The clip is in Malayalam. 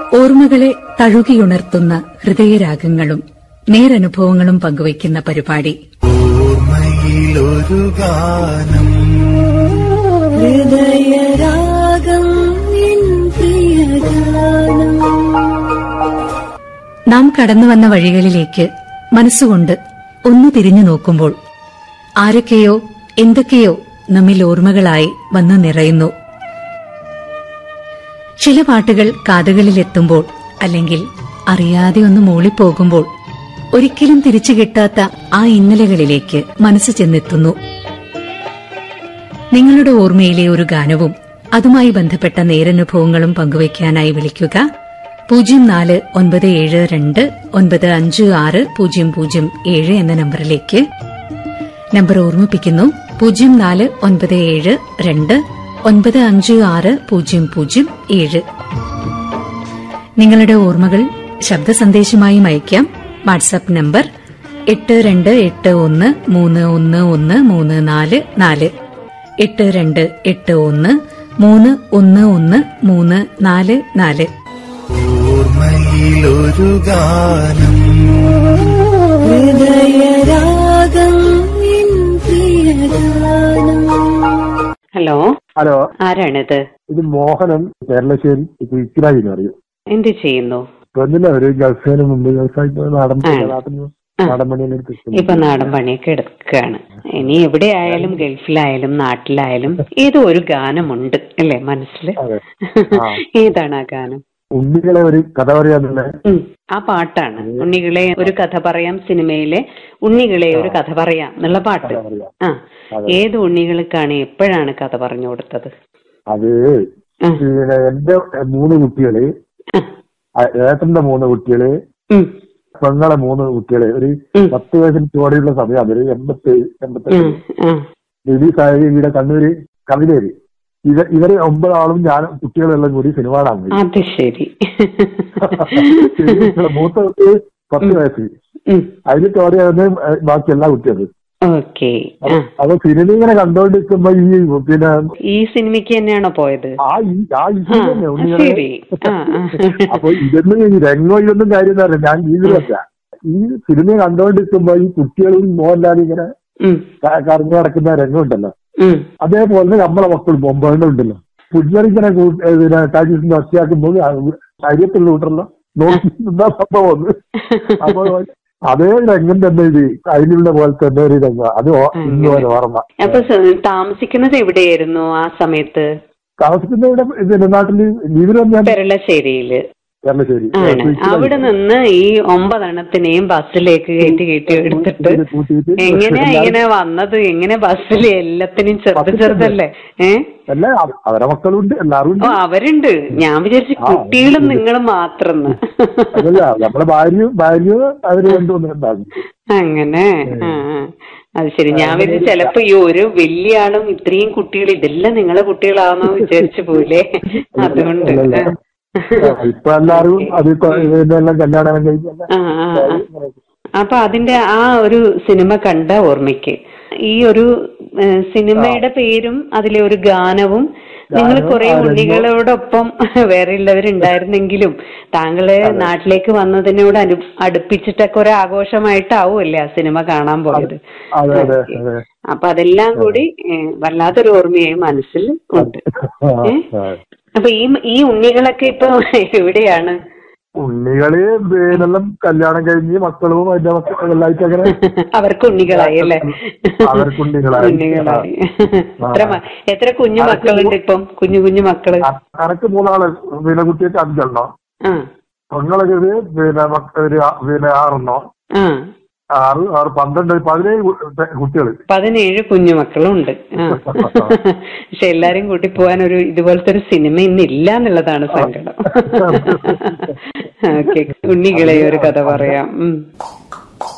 ഓർമ്മകളെ തഴുകിയുണർത്തുന്ന ഹൃദയരാഗങ്ങളും നേരനുഭവങ്ങളും പങ്കുവയ്ക്കുന്ന പരിപാടി ഓർമ്മയിലൊരു ഗാനം ഹൃദയരാഗം എൻ പ്രിയഗാനം നാം കടന്നുവന്ന വഴികളിലേക്ക് മനസ്സുകൊണ്ട് ഒന്ന് തിരിഞ്ഞു നോക്കുമ്പോൾ ആരൊക്കെയോ എന്തൊക്കെയോ നമ്മിൽ ഓർമ്മകളായി വന്നു നിറയുന്നു ചില പാട്ടുകൾ കാതുകളിലെത്തുമ്പോൾ അല്ലെങ്കിൽ അറിയാതെ ഒന്ന് മൂളിപ്പോകുമ്പോൾ ഒരിക്കലും തിരിച്ചു കിട്ടാത്ത ആ ഇന്നലകളിലേക്ക് മനസ്സ് ചെന്നെത്തുന്നു നിങ്ങളുടെ ഓർമ്മയിലെ ഒരു ഗാനവും അതുമായി ബന്ധപ്പെട്ട നേരനുഭവങ്ങളും പങ്കുവയ്ക്കാനായി വിളിക്കുക പൂജ്യം നാല് ഒൻപത് ഏഴ് രണ്ട് ഒൻപത് അഞ്ച് ആറ് പൂജ്യം പൂജ്യം ഏഴ് എന്ന നമ്പറിലേക്ക് നമ്പർ ഓർമ്മിപ്പിക്കുന്നു പൂജ്യം നാല് ഒൻപത് ഏഴ് രണ്ട് ഒൻപത് അഞ്ച് ആറ് പൂജ്യം പൂജ്യം ഏഴ് നിങ്ങളുടെ ഓർമ്മകൾ ശബ്ദ സന്ദേശമായും അയക്കാം വാട്സാപ്പ് നമ്പർ എട്ട് രണ്ട് എട്ട് ഒന്ന് മൂന്ന് ഒന്ന് ഒന്ന് മൂന്ന് നാല് നാല് എട്ട് രണ്ട് എട്ട് ഒന്ന് മൂന്ന് ഒന്ന് ഒന്ന് മൂന്ന് നാല് നാല് ഓർമ്മയിലൊരു ഗാനം ഹൃദയരാഗം എൻ പ്രിയഗാനം ഹലോ ഹലോ ആരാണിത് ഇത് മോഹനൻ കേരളശ്ശേരി കുയിക്കിരായി എന്ന് പറയും എന്ത് ചെയ്യുന്നു ഒന്നില്ല ഒരു ഗൾഫിന് മുമ്പ് ഗൾഫായിട്ട് നാടൻ ആ. നാട്ടിൽ ആ. നാടൻ പണിയെടുത്ത് ഇപ്പൊ നാടൻ പണിയൊക്കെ എടുക്കുകയാണ് ഇനി എവിടെയായാലും ഗൾഫിലായാലും നാട്ടിലായാലും ഏതോ ഒരു ഗാനമുണ്ട് അല്ലേ മനസ്സിൽ അതെ. ആ. ഏതാണ് ആ ഗാനം ഉണ്ണികളെ ഒരു കഥ പറയാനുള്ള ഉം, ആ പാട്ടാണ് ഉണ്ണികളെ ഒരു കഥ പറയാം സിനിമയിലെ ഉണ്ണികളെ ഒരു കഥ പറയാം എന്നുള്ള പാട്ട് കഥ പറയാം. ആ അതെ. ഏത് ഉണ്ണികൾക്കാണ് എപ്പോഴാണ് കഥ പറഞ്ഞു കൊടുത്തത് അത് ആ, പിന്നെ എന്റെ മൂന്ന് കുട്ടികള് ആ, ആ, ഏട്ടന്റെ മൂന്ന് കുട്ടികള് ഉം, പെങ്ങളെ മൂന്ന് കുട്ടികള് ഒരു ഉം, പത്ത് വയസ്സിന് ചോടിയുള്ള സമയം അതൊരു എൺപത്തി എൺപത്തെട്ട് ഉം, ആ. റിലീസായ ഇവിടെ കണ്ണൂര് കവിതേര് ഇവ ഇവര് ഒമ്പതാളും ഞാൻ കുട്ടികളെല്ലാം കൂടി സിനിമ കാണാൻ പോയി അത് ശരി മൂത്ത കുട്ടി പത്ത് വയസ്സ് ഉം, അതിന് ചോടിയായിരുന്നു ബാക്കി എല്ലാ കുട്ടികളും ഓക്കെ ആ അപ്പൊ സിനിമ ഇങ്ങനെ കണ്ടോണ്ടിരിക്കുമ്പോ ഈ പിന്നെ ഈ സിനിമയ്ക്ക് തന്നെയാണോ പോയത് ആ ഈ ആ ആ, ഇത് തന്നെ ഉണ്ണികളെ ശരി ആ ആ. അപ്പൊ ഇതൊന്നും ഈ രംഗം ഇതൊന്നും കാര്യം എന്താ പറയാ ഞാൻ ജീവിതമല്ല ഈ സിനിമ കണ്ടോണ്ടിരിക്കുമ്പോ ഈ കുട്ടികളും മോഹൻലാലും ഇങ്ങനെ ഉം, ക- കറങ്ങി നടക്കുന്ന രംഗം ഉണ്ടല്ലോ ഉം. അതേപോലെ നമ്മളെ മക്കൾ ബൊമ്പേണ്ട ഉണ്ടല്ലോ പുതിയറിങ്ങനെ പിന്നെ ടാജീസിന്റെ ഒച്ചയാക്കുമ്പോൾ കാര്യത്തുള്ള കൂട്ടറല്ലോ നോക്കി നിന്നാ സംഭവം ഒന്ന് അപ്പൊ അതേ രംഗം തന്നെ ഇത് അതിലുള്ള പോലെ തന്നെ ഒരു രംഗം അത് ഓ- ഇന്ന് പോലെ ഓർമ്മ അപ്പൊ സ- താമസിക്കുന്നത് എവിടെയായിരുന്നു ആ സമയത്ത് താമസിക്കുന്ന ഇവിടെ പിന്നെ നാട്ടില് ലീവിന് ഞാൻ പെരളശ്ശേരിയില് കേരളശ്ശേരി ആണ് അവിടെ നിന്ന് ഈ ഒമ്പതെണ്ണത്തിനെയും ബസ്സിലേക്ക് കയറ്റി കയറ്റി എടുത്തിട്ട് കൂട്ടിയിട്ട് എങ്ങനെയാ ഇങ്ങനെ വന്നത് എങ്ങനെ ബസ്സിൽ എല്ലാത്തിനും ചെറുത് ചെറുതല്ലേ ഏ അല്ല അവ- അവരെ മക്കളുണ്ട് എല്ലാരും ഉണ്ട് ഓ അവരുണ്ട് ഞാൻ വിചാരിച്ചു ആ, കുട്ടികളും ഉണ്ട്. നിങ്ങളും മാത്രം അതല്ല നമ്മളെ ഭാര്യയും ഭാര്യയും അവര് കൊണ്ടുവന്നിട്ടുണ്ടാകും അങ്ങനെ ആ ആ. അത് ശരി ഞാൻ വിചാരിച്ചു ചിലപ്പോ ഈ ഒരു വലിയ ആളും ഇത്രയും കുട്ടികൾ ഇതെല്ലാം നിങ്ങളെ കുട്ടികളാണെന്ന് വിചാരിച്ചു പോലെ അതുകൊണ്ട് അല്ലല്ല. ഇപ്പൊ എല്ലാരും അത് കൊ- ഇതെല്ലാം കല്യാണം കഴിഞ്ഞല്ല ആ ആ ആ അപ്പൊ അതിന്റെ ആ ഒരു സിനിമ കണ്ട ഓർമ്മയ്ക്ക് ഈ ഒരു ഏ, സിനിമയുടെ പേരും അതിലെ ഒരു ഗാനവും നിങ്ങൾ ഗാനവും കുറെ ആ രംഗവും- ഉണ്ണികളോടൊപ്പം വേറെ ഉള്ളവരുണ്ടായിരുന്നെങ്കിലും താങ്കള് നാട്ടിലേക്ക് വന്നതിനോട് അനു അടുപ്പിച്ചിട്ടൊക്കെ ഒരു ആഘോഷമായിട്ടാവുമല്ലേ ആ സിനിമ കാണാൻ പോയത് അതെ അതെ ഓക്കേ. അതെ അപ്പൊ അതെല്ലാം കൂടി ഏ, വല്ലാത്തൊരു ഓർമ്മയായി മനസ്സിൽ ഉണ്ട് ആ, ഏ? ആ. അപ്പൊ ഈ ഈ ഉണ്ണികളൊക്കെ ഇപ്പൊ എവിടെയാണ് ഉണ്ണികള് പിന്നെല്ലാം കല്യാണം കഴിഞ്ഞ് മക്കളും അതിന്റെ മക്കളായിട്ട് അങ്ങനെ അവർക്ക് ഉണ്ണികളായി അല്ലേ അവർക്ക് ഉണ്ണികളായി. ഉണ്ണികളായി എത്ര മ- എത്ര കുഞ്ഞു മക്കളുണ്ട് ഇപ്പം കുഞ്ഞു കുഞ്ഞു മക്കള് കണക്ക് മൂന്നാള് പിന്നെ കുട്ടിയൊക്കെ അഞ്ചെണ്ണോ ആ പെങ്ങളൊക്കെ ഇത് പിന്നെ മക്ക- ഒരു ആ- പിന്നെ ആറെണ്ണോ ആ ആറ് ആറ് പന്ത്രണ്ട് പതിനേഴ് കുട്ടികൾ പതിനേഴ് കുഞ്ഞു മക്കളും ഉണ്ട് ആ പക്ഷെ എല്ലാരും കൂട്ടി പോകാൻ ഒരു ഇതുപോലത്തെ ഒരു സിനിമ ഇന്നില്ല എന്നുള്ളതാണ് സങ്കടം ഓക്കെ ഉണ്ണികളെ ഒരു കഥ പറയാം ഉം